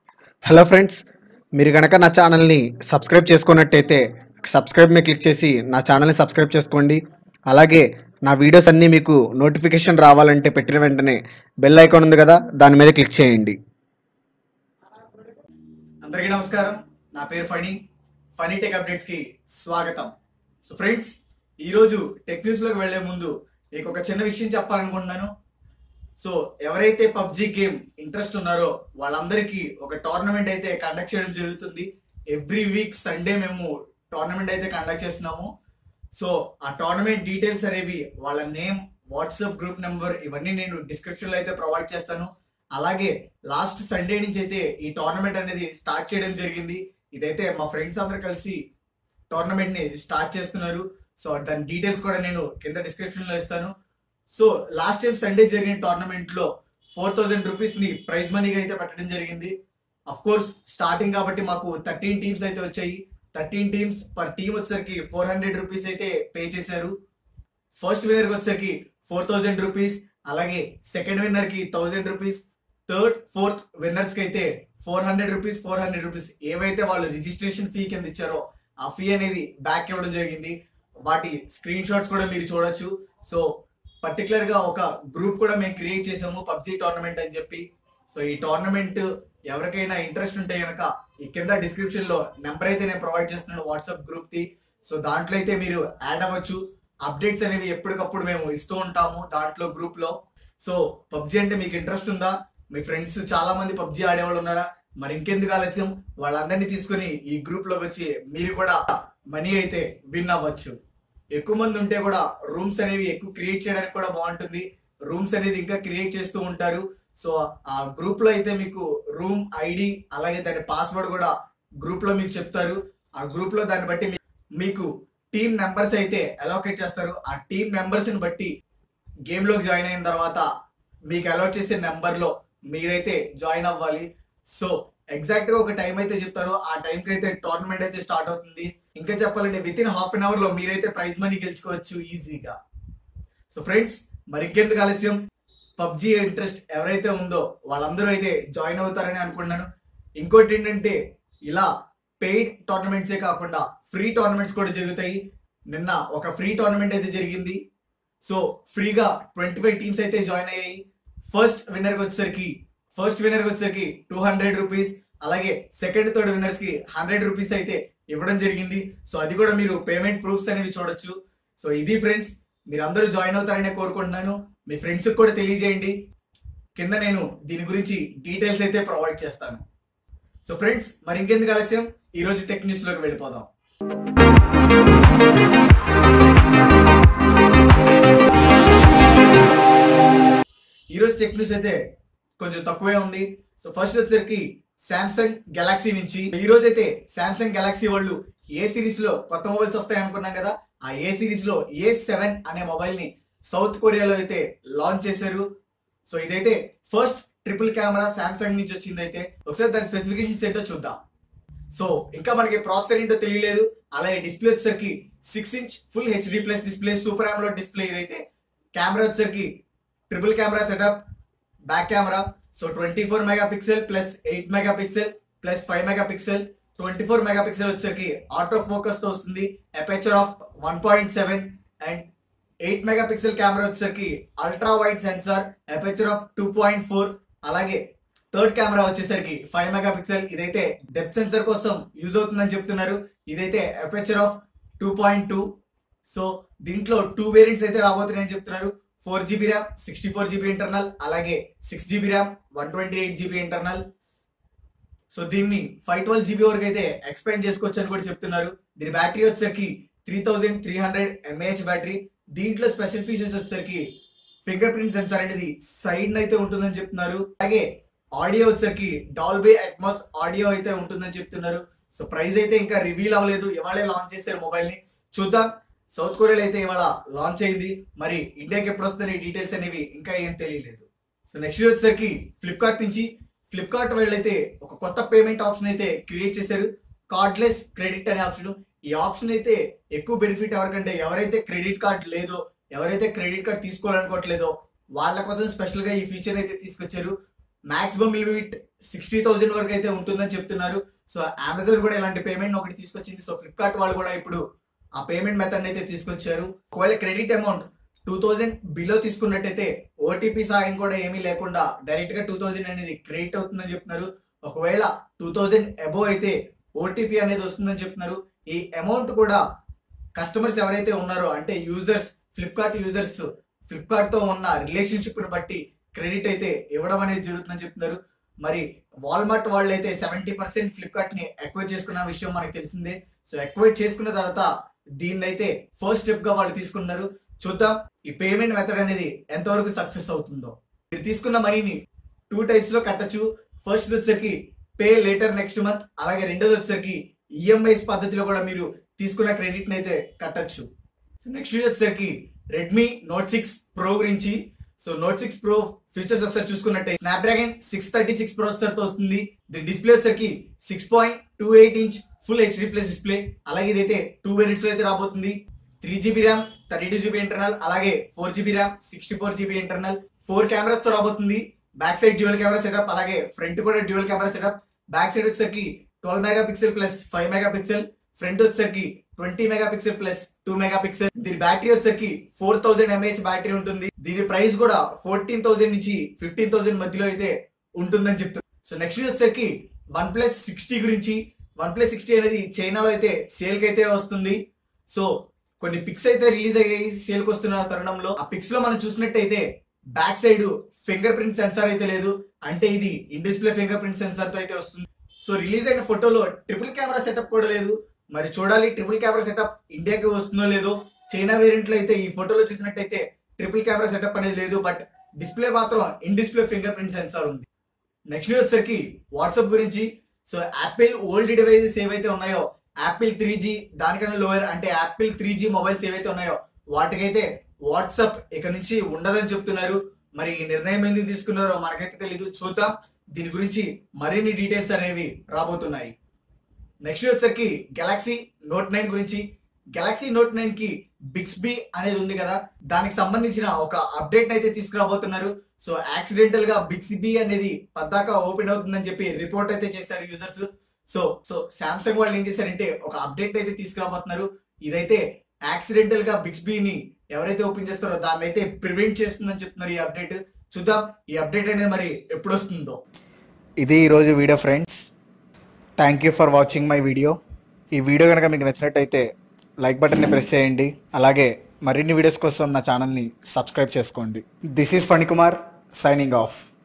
hello friends మీరు కనుక నా ఛానల్ని సబ్స్క్రైబ్ చేసుకున్నట్టయితే సబ్స్క్రైబ్ మీద క్లిక్ చేసి నా ఛానల్ని సబ్స్క్రైబ్ చేసుకోండి అలాగే నా వీడియోస్ అన్నీ మీకు నోటిఫికేషన్ రావాలంటే పెట్టిన వెంటనే బెల్ ఐకాన్ ఉంది కదా దాని మీద క్లిక్ చేయండి అందరికీ నమస్కారం నా పేరు ఫణి ఫనీ టెక్ అప్డేట్స్ కి స్వాగతం సో ఫ్రెండ్స్ ఈరోజు టెక్ న్యూస్ లోకి వెళ్లే ముందు మీకు ఒక చిన్న విషయం చెప్పాలనుకుంటున్నాను సో ఎవరైతే పబ్జి గేమ్ ఇంట్రెస్ట్ ఉన్నారో వాళ్ళందరికీ ఒక టోర్నమెంట్ అయితే కండక్ట్ చేయడం జరుగుతుంది ఎవ్రీ వీక్ సండే మేము టోర్నమెంట్ అయితే కండక్ట్ చేస్తున్నాము సో ఆ టోర్నమెంట్ డీటెయిల్స్ అనేవి వాళ్ళ నేమ్ వాట్సాప్ గ్రూప్ నెంబర్ ఇవన్నీ నేను డిస్క్రిప్షన్ లో అయితే ప్రొవైడ్ చేస్తాను అలాగే లాస్ట్ సండే నుంచి అయితే ఈ టోర్నమెంట్ అనేది స్టార్ట్ చేయడం జరిగింది ఇదైతే మా ఫ్రెండ్స్ అందరు కలిసి టోర్నమెంట్ ని స్టార్ట్ చేస్తున్నారు సో దాని డీటెయిల్స్ కూడా నేను కింద డిస్క్రిప్షన్ లో ఇస్తాను సో లాస్ట్ టైం సండే జరిగిన టోర్నమెంట్ లో ఫోర్ థౌసండ్ రూపీస్ ని ప్రైజ్ మనీగా అయితే పెట్టడం జరిగింది అఫ్ కోర్స్ స్టార్టింగ్ కాబట్టి మాకు థర్టీన్ టీమ్స్ అయితే వచ్చాయి థర్టీన్ టీమ్స్ పర్ టీమ్ వచ్చేసరికి ఫోర్ హండ్రెడ్ రూపీస్ అయితే పే చేశారు ఫస్ట్ విన్నర్ వచ్చేసరికి ఫోర్ థౌజండ్ రూపీస్ అలాగే సెకండ్ విన్నర్ కి thousand rupees third fourth winners కి అయితే four hundred rupees four hundred rupees ఏవైతే వాళ్ళు రిజిస్ట్రేషన్ ఫీ కింద ఇచ్చారో ఆ ఫీ అనేది బ్యాక్ ఇవ్వడం జరిగింది వాటి స్క్రీన్ షాట్స్ కూడా మీరు చూడొచ్చు సో పర్టికులర్ గా ఒక గ్రూప్ కూడా మేము క్రియేట్ చేసాము పబ్జి టోర్నమెంట్ అని చెప్పి సో ఈ టోర్నమెంట్ ఎవరికైనా ఇంట్రెస్ట్ ఉంటే కనుక ఈ కింద డిస్క్రిప్షన్ లో నెంబర్ అయితే నేను ప్రొవైడ్ చేస్తున్నాను వాట్సాప్ గ్రూప్ ది సో దాంట్లో అయితే మీరు యాడ్ అవ్వచ్చు అప్డేట్స్ అనేవి ఎప్పటికప్పుడు మేము ఇస్తూ ఉంటాము దాంట్లో గ్రూప్ లో సో పబ్జి అంటే మీకు ఇంట్రెస్ట్ ఉందా మీ ఫ్రెండ్స్ చాలా మంది పబ్జి ఆడేవాళ్ళు ఉన్నారా మరి ఇంకెందుకు ఆలస్యం వాళ్ళందరినీ తీసుకుని ఈ గ్రూప్ లోకి వచ్చి మీరు కూడా మనీ అయితే విన్ అవ్వచ్చు ఎక్కువ మంది ఉంటే కూడా రూమ్స్ అనేవి ఎక్కువ క్రియేట్ చేయడానికి కూడా బాగుంటుంది రూమ్స్ అనేది ఇంకా క్రియేట్ చేస్తూ ఉంటారు సో ఆ గ్రూప్ లో అయితే మీకు రూమ్ ఐడి అలాగే దాని పాస్వర్డ్ కూడా గ్రూప్ లో మీకు చెప్తారు ఆ గ్రూప్ లో దాన్ని బట్టి మీ- మీకు టీమ్ నెంబర్స్ అయితే అలోకేట్ చేస్తారు ఆ టీమ్ నెంబర్స్ ని బట్టి గేమ్ లోకి జాయిన్ అయిన తర్వాత మీకు అలౌట్ చేసే నెంబర్ లో మీరైతే జాయిన్ అవ్వాలి సో ఎగ్జాక్ట్ గా ఒక టైం అయితే చెప్తారు ఆ టైం కి అయితే టోర్నమెంట్ అయితే స్టార్ట్ అవుతుంది ఇంకా చెప్పాలంటే within half an hour లో మీరైతే ప్రైజ్ మనీ గెలుచుకోవచ్చు ఈజీగా సో ఫ్రెండ్స్ మరి ఇంకెందుకు ఆలస్యం పబ్జి ఇంట్రెస్ట్ ఎవరైతే ఉందో వాళ్ళందరూ అయితే జాయిన్ అవుతారని అనుకుంటున్నాను ఇంకోటి ఏంటంటే ఇలా పెయిడ్ టోర్నమెంట్సే కాకుండా ఫ్రీ టోర్నమెంట్స్ కూడా జరుగుతాయి నిన్న ఒక ఫ్రీ టోర్నమెంట్ అయితే జరిగింది సో ఫ్రీగా ట్వంటీ ఫైవ్ టీమ్స్ అయితే జాయిన్ అయ్యాయి ఫస్ట్ విన్నర్కి వచ్చేసరికి ఫస్ట్ విన్నర్కి వచ్చేసరికి టూ హండ్రెడ్ రూపీస్ అలాగే సెకండ్ థర్డ్ విన్నర్స్ కి హండ్రెడ్ రూపీస్ అయితే ఇవ్వడం జరిగింది సో అది కూడా మీరు పేమెంట్ ప్రూఫ్స్ అనేవి చూడొచ్చు సో ఇది ఫ్రెండ్స్ మీరు అందరూ జాయిన్ అవుతారని కోరుకుంటున్నాను మీ ఫ్రెండ్స్ కూడా తెలియజేయండి కింద నేను దీని గురించి డీటెయిల్స్ అయితే ప్రొవైడ్ చేస్తాను సో ఫ్రెండ్స్ మరి ఇంకెందుకు ఆలస్యం ఈ రోజు టెక్ న్యూస్ లోకి వెళ్ళిపోదాం ఈ రోజు టెక్ న్యూస్ అయితే కొంచెం తక్కువే ఉంది సో ఫస్ట్ వచ్చేసరికి శాంసంగ్ గెలాక్సీ నుంచి ఈ రోజు అయితే శాంసంగ్ గెలాక్సీ వాళ్ళు ఏ సిరీస్ లో కొత్త మొబైల్స్ వస్తాయి అనుకున్నాం కదా ఆ ఏ సిరీస్ లో ఏ సెవెన్ అనే మొబైల్ ని సౌత్ కొరియాలో అయితే లాంచ్ చేశారు సో ఇదైతే ఫస్ట్ ట్రిపుల్ కెమెరా శాంసంగ్ నుంచి వచ్చింది అయితే ఒకసారి దాని స్పెసిఫికేషన్స్ ఏంటో చూద్దాం సో ఇంకా మనకి ప్రాసెసర్ ఏంటో తెలియలేదు అలాగే డిస్ప్లే వచ్చేసరికి six inch full HD plus display super ఆమ్లో డిస్ప్లే ఇదైతే కెమెరా వచ్చేసరికి triple camera setup back camera so twenty four megapixel plus eight megapixel plus five megapixel twenty four megapixel వచ్చేసరికి auto focus తో వస్తుంది aperture of one point seven and eight megapixel camera వచ్చేసరికి ultra wide sensor aperture of two point four అలాగే third camera వచ్చేసరికి five megapixel ఇదైతే depth sensor కోసం use అవుతుందని చెప్తున్నారు ఇదైతే aperture of two point two so దీంట్లో two variants అయితే రాబోతున్నాయని చెప్తున్నారు four GB RAM sixty four GB internal అలాగే six GB RAM one twenty eight GB internal so దీన్ని ఫైవ్ ట్వెల్వ్ జీబీ వరకు అయితే ఎక్స్పెండ్ చేసుకోవచ్చు అని కూడా చెప్తున్నారు దీని బ్యాటరీ వచ్చేసరికి three thousand three hundred mAh battery దీంట్లో స్పెషల్ ఫీచర్స్ వచ్చేసరికి ఫింగర్ ప్రింట్ సెన్సార్ అనేది సైడ్ అయితే ఉంటుందని చెప్తున్నారు అలాగే ఆడియో వచ్చేసరికి డాల్బీ అట్మాస్ ఆడియో అయితే ఉంటుందని చెప్తున్నారు సో ప్రైస్ అయితే ఇంకా రివీల్ అవ్వలేదు ఇవాళే లాంచ్ చేశారు మొబైల్ ని చూద్దాం సౌత్ కొరియాలో అయితే ఇవాళ లాంచ్ అయింది మరి ఇండియాకి ఎప్పుడు వస్తుంది డీటెయిల్స్ అనేవి ఇంకా ఏం తెలియలేదు సో నెక్స్ట్ వచ్చేసరికి ఫ్లిప్కార్ట్ నుంచి ఫ్లిప్కార్ట్ వాళ్ళు అయితే ఒక కొత్త పేమెంట్ ఆప్షన్ అయితే క్రియేట్ చేశారు కార్డ్లెస్ క్రెడిట్ అనే ఆప్షన్ ఈ ఆప్షన్ అయితే ఎక్కువ బెనిఫిట్ ఎవరికంటే ఎవరైతే క్రెడిట్ కార్డ్ లేదో ఎవరైతే క్రెడిట్ కార్డ్ తీసుకోవాలనుకోవట్లేదో వాళ్ళ కోసం స్పెషల్ గా ఈ ఫీచర్ అయితే తీసుకొచ్చారు మాక్సిమం లిమిట్ సిక్స్టీ థౌసండ్ వరకు అయితే ఉంటుందని చెప్తున్నారు సో అమెజాన్ కూడా ఇలాంటి పేమెంట్ ఒకటి తీసుకొచ్చింది సో ఫ్లిప్కార్ట్ వాళ్ళు కూడా ఇప్పుడు ఆ పేమెంట్ మెథడ్ అయితే తీసుకొచ్చారు ఒకవేళ credit amount two thousand below తీసుకున్నట్టయితే ఓటీపీ సాయం కూడా ఏమీ లేకుండా డైరెక్ట్ గా టూ థౌజండ్ అనేది క్రెడిట్ అవుతుందని చెప్తున్నారు ఒకవేళ టూ థౌజండ్ అబోవ్ అయితే ఓటీపీ అనేది వస్తుందని చెప్తున్నారు ఈ అమౌంట్ కూడా కస్టమర్స్ ఎవరైతే ఉన్నారో అంటే యూజర్స్ ఫ్లిప్కార్ట్ యూజర్స్ ఫ్లిప్కార్ట్ తో ఉన్న రిలేషన్షిప్ ని బట్టి క్రెడిట్ అయితే ఇవ్వడం అనేది జరుగుతుందని చెప్తున్నారు మరి వాల్మార్ట్ వాళ్ళు అయితే సెవెంటీ పర్సెంట్ ఫ్లిప్కార్ట్ ని ఎక్వైర్ చేసుకున్న విషయం మనకు తెలిసిందే సో ఎక్వైర్ చేసుకున్న తర్వాత దీన్ని అయితే ఫస్ట్ స్టెప్ గా వాళ్ళు తీసుకున్నారు చూద్దాం ఈ పేమెంట్ మెథడ్ అనేది ఎంతవరకు సక్సెస్ అవుతుందో మీరు తీసుకున్న మనీని టూ టైప్స్ లో కట్టచ్చు ఫస్ట్ వచ్చేసరికి పే లేటర్ నెక్స్ట్ మంత్ అలాగే రెండోది వచ్చేసరికి ఈఎంఐస్ పద్ధతిలో కూడా మీరు తీసుకున్న క్రెడిట్ అయితే కట్టచ్చు సో నెక్స్ట్ వచ్చేసరికి రెడ్మీ నోట్ సిక్స్ ప్రో గురించి so Note six Pro features ఒకసారి చూసుకున్నట్టే Snapdragon six thirty six processor తో వస్తుంది దీని డిస్ప్లే వచ్చేసరికి six point two eight inch full HD plus display అలాగే ఇదైతే టూ వేరియంట్స్ లో అయితే రాబోతుంది three GB RAM thirty two GB internal అలాగే four GB RAM sixty four GB internal four cameras తో రాబోతుంది back side dual camera setup అలాగే front కూడా dual camera setup back side వచ్చేసరికి twelve megapixel plus five megapixel front వచ్చేసరికి twenty megapixel plus two megapixel దీని battery వచ్చేసరికి four thousand mAh battery ఉంటుంది దీని price కూడా fourteen thousand నుంచి ఫిఫ్టీన్ థౌసండ్ మధ్యలో అయితే ఉంటుందని చెప్తున్నారు సో నెక్స్ట్ వచ్చేసరికి వన్ ప్లస్ సిక్స్టీ గురించి వన్ ప్లస్ సిక్స్టీ అనేది చైనాలో అయితే సేల్ కి అయితే వస్తుంది సో కొన్ని పిక్స్ అయితే రిలీజ్ అయ్యాయి సేల్ కి వస్తున్న తరుణంలో ఆ పిక్స్ లో మనం చూసినట్టయితే back side fingerprint sensor అయితే లేదు అంటే ఇది in display fingerprint sensor తో అయితే వస్తుంది సో రిలీజ్ అయిన ఫోటోలో ట్రిపుల్ కెమెరా సెటప్ కూడా లేదు మరి చూడాలి ట్రిపుల్ కెమెరా సెటప్ ఇండియాకి వస్తుందో లేదో చైనా వేరియంట్ లో అయితే ఈ ఫోటోలో చూసినట్టయితే ట్రిపుల్ కెమెరా సెటప్ అనేది లేదు బట్ డిస్ప్లే మాత్రం in display fingerprint sensor ఉంది నెక్స్ట్ వచ్చేసరికి వాట్సాప్ గురించి సో యాపిల్ ఓల్డ్ డివైజెస్ ఏవైతే ఉన్నాయో యాపిల్ త్రీ జీ దానికన్నా లోయర్ అంటే యాపిల్ త్రీ జీ మొబైల్స్ ఏవైతే ఉన్నాయో వాటికైతే వాట్సాప్ ఇక నుంచి ఉండదని చెప్తున్నారు మరి ఈ నిర్ణయం ఎందుకు తీసుకున్నారో మనకైతే తెలీదు చూద్దాం దీని గురించి మరిన్ని డీటెయిల్స్ అనేవి రాబోతున్నాయి నెక్స్ట్ వచ్చేసరికి గెలాక్సీ నోట్ నైన్ గురించి గెలాక్సీ నోట్ నైన్ కి బిక్స్బీ అనేది ఉంది కదా దానికి సంబంధించిన ఒక అప్డేట్ అయితే తీసుకురాబోతున్నారు సో యాక్సిడెంటల్ గా బిక్స్బీ అనేది పద్దాక ఓపెన్ అవుతుందని చెప్పి రిపోర్ట్ అయితే చేశారు యూజర్స్ సో సో సామ్సంగ్ వాళ్ళు ఏం చేశారంటే ఒక అప్డేట్ అయితే తీసుకురాబోతున్నారు ఇదైతే యాక్సిడెంటల్ గా బిక్స్బీని ఎవరైతే ఓపెన్ చేస్తారో దాన్ని అయితే ప్రివెంట్ చేస్తుందని చెప్తున్నారు ఈ అప్డేట్ చూద్దాం ఈ అప్డేట్ అనేది మరి ఎప్పుడు వస్తుందో ఇది ఈరోజు video friends thank you for watching my video ఈ వీడియో కనుక మీకు నచ్చినట్టయితే లైక్ బటన్ని ప్రెస్ చేయండి అలాగే మరిన్ని వీడియోస్ కోసం నా ఛానల్ని సబ్స్క్రైబ్ చేసుకోండి this is Phanikumar signing of